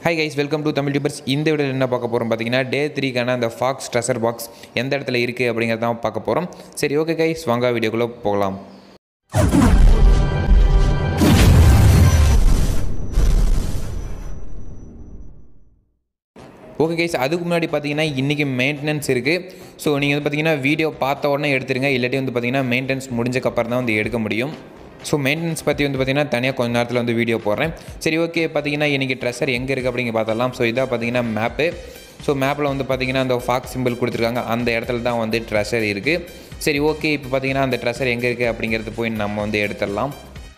high guys welcome to Tamil tubers இந்த வீடியோவில் என்ன பார்க்க போகிறோம் பார்த்தீங்கன்னா டே த்ரீக்கான அந்த ஃபாக்ஸ் ட்ரெஷர் பாக்ஸ் எந்த இடத்துல இருக்குது அப்படிங்கிறத தான் பார்க்க போகிறோம் சரி ஓகே கைஸ் வாங்க வீடியோக்குள்ளே போகலாம் ஓகே கைஸ் அதுக்கு முன்னாடி பார்த்தீங்கன்னா இன்றைக்கி மெயின்டெனன்ஸ் இருக்குது ஸோ நீங்கள் வந்து பார்த்தீங்கன்னா வீடியோ பார்த்த உடனே எடுத்துருங்க இல்லாட்டி வந்து பார்த்தீங்கன்னா மெயின்டெனன்ஸ் முடிஞ்சக்கப்புறம் தான் வந்து எடுக்க முடியும் ஸோ மெயின்டெனன்ஸ் பற்றி வந்து பார்த்தீங்கன்னா தனியாக கொஞ்ச நேரத்தில் வந்து வீடியோ போடுறேன் சரி ஓகே பார்த்தீங்கன்னா இன்றைக்கி ட்ரெஷர் எங்கே இருக்குது அப்படிங்க பார்த்தலாம் ஸோ இதாக பார்த்தீங்கன்னா மேப்பு ஸோ மேப்பில் வந்து பார்த்தீங்கன்னா அந்த ஃபாக்ஸ் சிம்பிள் கொடுத்துருக்காங்க அந்த இடத்துல தான் வந்து ட்ரெஷர் இருக்குது சரி ஓகே இப்போ பார்த்தீங்கன்னா அந்த ட்ரெஷர் எங்கே இருக்குது அப்படிங்கிறது போய் நம்ம வந்து எடுத்துடலாம்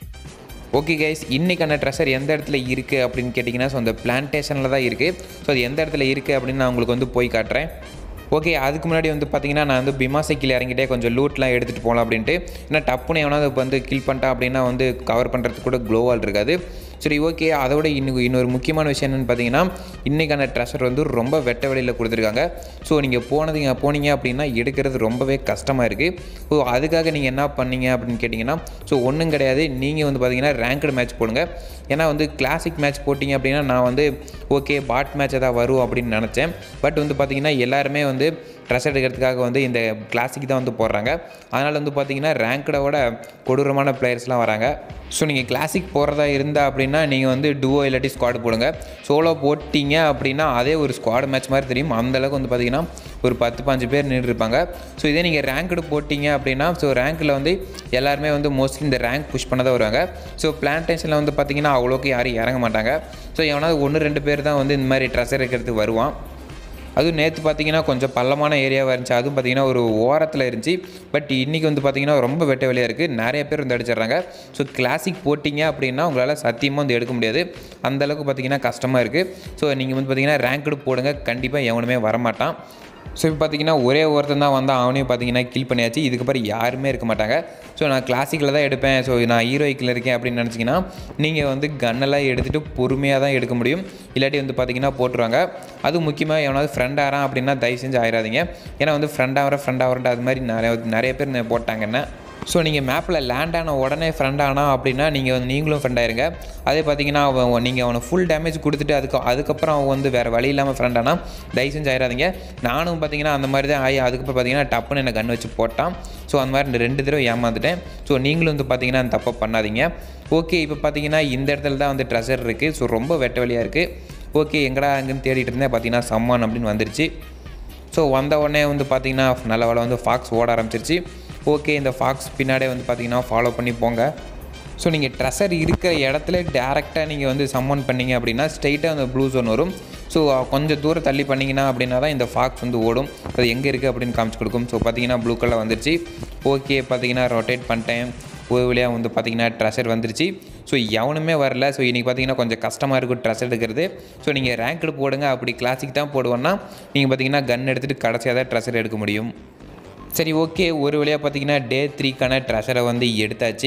ஓகே கைஸ் இன்றைக்கான ட்ரெஷர் எந்த இடத்துல இருக்குது அப்படின்னு கேட்டிங்கன்னா ஸோ அந்த பிளான்டேஷனில் தான் இருக்குது ஸோ அது எந்த இடத்துல இருக்குது அப்படின்னு நான் உங்களுக்கு வந்து போய் காட்டுறேன் ஓகே அதுக்கு முன்னாடி வந்து பார்த்தீங்கன்னா நான் வந்து பிமாசை கீழே இறங்கிட்டே கொஞ்சம் லூட்லாம் எடுத்துகிட்டு போகலாம் அப்படின்ட்டு ஏன்னா டப்புன்னு எவனாவது இப்போ வந்து கில் பண்ணிட்டா அப்படின்னா வந்து கவர் பண்ணுறதுக்கு கூட க்ளோவால் இருக்காது சரி ஓகே அதோட இன்னும் இன்னொரு முக்கியமான விஷயம் என்னென்னு பார்த்தீங்கன்னா இன்றைக்கான ட்ரெஷர் வந்து ரொம்ப வெட்ட வெளியில் கொடுத்துருக்காங்க ஸோ நீங்கள் போனதுங்க போனீங்க அப்படின்னா எடுக்கிறது ரொம்பவே கஷ்டமாக இருக்குது ஸோ அதுக்காக நீங்கள் என்ன பண்ணீங்க அப்படின்னு கேட்டிங்கன்னா ஸோ ஒன்றும் கிடையாது நீங்கள் வந்து பார்த்தீங்கன்னா ரேங்க்டு மேட்ச் போடுங்க ஏன்னா வந்து கிளாசிக் மேட்ச் போட்டிங்க அப்படின்னா நான் வந்து ஓகே பாட் மேட்ச் ஏதாவது வரும் அப்படின்னு நினச்சேன் பட் வந்து பார்த்தீங்கன்னா எல்லாருமே வந்து ட்ரெஸ் எடுக்கிறதுக்காக வந்து இந்த கிளாசிக் தான் வந்து போடுறாங்க அதனால் வந்து பார்த்தீங்கன்னா ரேங்க்டோட கொடூரமான பிளேயர்ஸ்லாம் வராங்க ஸோ நீங்கள் கிளாசிக் போடுறதா இருந்தால் அப்படின்னா நீங்கள் வந்து டுவோ இல்லாட்டி ஸ்குவாட் போடுங்க சோலோ போட்டிங்க அப்படின்னா அதே ஒரு ஸ்குவாட் மேட்ச் மாதிரி தெரியும் அந்தளவுக்கு வந்து பார்த்தீங்கன்னா ஒரு பத்து பாஞ்சு பேர் நின்றுருப்பாங்க ஸோ இதே நீங்கள் ரேங்க்டு போட்டிங்க அப்படின்னா ஸோ ரேங்க்கில் வந்து எல்லாருமே வந்து மோஸ்ட்லி இந்த ரேங்க் புஷ் பண்ண தான் வருவாங்க ஸோ பிளான்டேஷனில் வந்து பார்த்தீங்கன்னா அவ்வளோக்கு யாரும் இறங்க மாட்டாங்க ஸோ எவனாவது ஒன்று ரெண்டு பேர் தான் வந்து இந்த மாதிரி ட்ரெஸ் எடுக்கிறதுக்கு வருவான் அதுவும் நேற்று பார்த்தீங்கன்னா கொஞ்சம் பள்ளமான ஏரியாவாக இருந்துச்சு அதுவும் பார்த்தீங்கன்னா ஒரு ஓரத்தில் இருந்துச்சு பட் இன்றைக்கி வந்து பார்த்தீங்கன்னா ரொம்ப வெட்ட வெளியாக இருக்குது நிறைய பேர் வந்து அடிச்சிடுறாங்க ஸோ கிளாசிக் போட்டிங்க அப்படின்னா உங்களால் சத்தியமாக வந்து எடுக்க முடியாது அந்தளவுக்கு பார்த்தீங்கன்னா கஷ்டமாக இருக்குது ஸோ நீங்கள் வந்து பார்த்தீங்கன்னா ரேங்க்டு போடுங்க கண்டிப்பாக எவனுமே வரமாட்டான் ஸோ இப்போ பார்த்தீங்கன்னா ஒரே ஒருத்தன் தான் வந்து அவனையும் பார்த்தீங்கன்னா கில் பண்ணியாச்சு இதுக்கப்புறம் யாருமே இருக்க மாட்டாங்க ஸோ நான் கிளாசிக்கில் தான் எடுப்பேன் ஸோ நான் ஹீரோய்க்கில் இருக்கேன் அப்படின்னு நினச்சிங்கன்னா நீங்கள் வந்து கன்னெல்லாம் எடுத்துகிட்டு பொறுமையாக தான் எடுக்க முடியும் இல்லாட்டி வந்து பார்த்தீங்கன்னா போட்டுருவாங்க அது முக்கியமாக எவனாவது ஃப்ரெண்ட் ஆகிறான் அப்படின்னா தயவு செஞ்சு ஆயிடாதீங்க ஏன்னா வந்து ஃப்ரெண்ட் ஆகிற ஃப்ரெண்ட் ஆகிறா அது மாதிரி நிறைய நிறைய பேர் போட்டாங்க என்ன ஸோ நீங்கள் மேப்பில் லேண்ட் ஆன உடனே ஃப்ரெண்ட் ஆனா அப்படின்னா நீங்கள் வந்து நீங்களும் ஃப்ரெண்ட் ஆயிருங்க அதே பார்த்தீங்கன்னா அவன் நீங்கள் அவனை ஃபுல் டேமேஜ் கொடுத்துட்டு அதுக்கு அதுக்கப்புறம் அவன் வந்து வேறு வழி இல்லாமல் ஃப்ரெண்ட் ஆனால் தயவு செஞ்சு ஆயிடாதீங்க நானும் பார்த்தீங்கன்னா அந்த மாதிரி தான் ஆகி அதுக்கப்புறம் பார்த்தீங்கன்னா டப்புன்னு என்ன கன் வச்சு போட்டான் ஸோ அந்த மாதிரி ரெண்டு தடவை ஏமாந்துட்டேன் ஸோ நீங்களும் வந்து பார்த்தீங்கன்னா அந்த தப்பை பண்ணாதீங்க ஓகே இப்போ பார்த்தீங்கன்னா இந்த இடத்துல தான் வந்து ட்ரெஷர் இருக்குது ஸோ ரொம்ப வெட்ட வழியாக இருக்குது ஓகே எங்கடா அங்கேன்னு தேடிட்டு இருந்தேன் பார்த்தீங்கன்னா சம்மான் அப்படின்னு வந்துருச்சு ஸோ வந்த உடனே வந்து பார்த்தீங்கன்னா நல்ல வேலை வந்து ஃபாக்ஸ் ஓட ஆரம்பிச்சிருச்சு ஓகே இந்த ஃபாக்ஸ் பின்னாடியே வந்து பார்த்தீங்கன்னா ஃபாலோ பண்ணி போங்க ஸோ நீங்கள் ட்ரெஷர் இருக்கிற இடத்துல டேரெக்டாக நீங்கள் வந்து சம்மன் பண்ணீங்க அப்படின்னா ஸ்ட்ரைட்டாக அந்த ப்ளூ ஜோன் வரும் ஸோ கொஞ்சம் தூரம் தள்ளி பண்ணிங்கன்னா அப்படின்னா தான் இந்த ஃபாக்ஸ் வந்து ஓடும் அது எங்கே இருக்குது அப்படின்னு காமிச்சு கொடுக்கும் ஸோ பார்த்தீங்கன்னா ப்ளூ கலர் வந்துருச்சு ஓகே பார்த்தீங்கன்னா ரொட்டேட் பண்ணிட்டேன் ஒரு வழியாக வந்து பார்த்தீங்கன்னா ட்ரெஷர் வந்துருச்சு ஸோ எவனுமே வரல ஸோ இன்றைக்கி பார்த்தீங்கன்னா கொஞ்சம் கஷ்டமாக இருக்கும் ட்ரெஸ் எடுக்கிறது ஸோ நீங்கள் ரேங்க்டு போடுங்க அப்படி கிளாசிக் தான் போடுவோன்னா நீங்கள் பார்த்தீங்கன்னா கன் எடுத்துகிட்டு கடைசியாக தான் ட்ரெஷர் எடுக்க முடியும் சரி ஓகே ஒரு வழியாக பார்த்தீங்கன்னா டே த்ரீக்கான ட்ரெஷரை வந்து எடுத்தாச்சு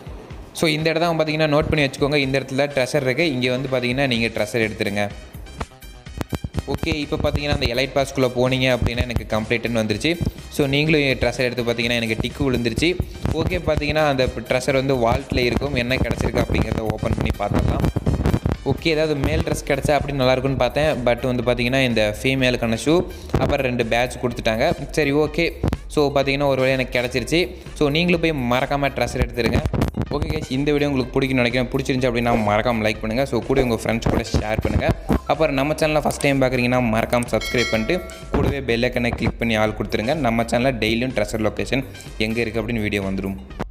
ஸோ இந்த இடத்த பார்த்தீங்கன்னா நோட் பண்ணி வச்சுக்கோங்க இந்த இடத்துல ட்ரெஷர் இருக்குது இங்கே வந்து பார்த்தீங்கன்னா நீங்கள் ட்ரெஷர் எடுத்துருங்க ஓகே இப்போ பார்த்தீங்கன்னா அந்த எலைட் பாஸ்க்குள்ளே போனீங்க அப்படின்னா எனக்கு கம்ப்ளீட்டுன்னு வந்துருச்சு ஸோ நீங்களும் ட்ரெஷர் எடுத்து பார்த்தீங்கன்னா எனக்கு டிக்கு விழுந்துருச்சு ஓகே பார்த்தீங்கன்னா அந்த ட்ரெஷர் வந்து வால்ட்டில் இருக்கும் என்ன கிடச்சிருக்கு அப்படிங்கிறத ஓப்பன் பண்ணி பார்த்துடலாம் ஓகே ஏதாவது மேல் ட்ரெஸ் கிடச்சா அப்படி நல்லாயிருக்குன்னு பார்த்தேன் பட் வந்து பார்த்தீங்கன்னா இந்த ஃபீமேலுக்கான ஷூ அப்புறம் ரெண்டு பேட்ச் கொடுத்துட்டாங்க சரி ஓகே ஸோ பார்த்தீங்கன்னா ஒரு வழியாக எனக்கு கிடச்சிருச்சு ஸோ நீங்களும் போய் மறக்காமல் ட்ரெஸ் எடுத்துருங்க ஓகே கேஸ் இந்த வீடியோ உங்களுக்கு பிடிக்கும்னு நினைக்கிறேன் பிடிச்சிருந்துச்சு அப்படின்னா மறக்காமல் லைக் பண்ணுங்கள் ஸோ கூட உங்கள் ஃப்ரெண்ட்ஸ் கூட ஷேர் பண்ணுங்கள் அப்புறம் நம்ம சேனலில் ஃபஸ்ட் டைம் பார்க்குறீங்கன்னா மறக்காமல் சப்ஸ்கிரைப் பண்ணிட்டு கூடவே பெல்லைக்கனை கிளிக் பண்ணி ஆள் கொடுத்துருங்க நம்ம சேனலில் டெய்லியும் ட்ரெஸ்ஸர் லொக்கேஷன் எங்கே இருக்குது அப்படின்னு வீடியோ வந்துடும்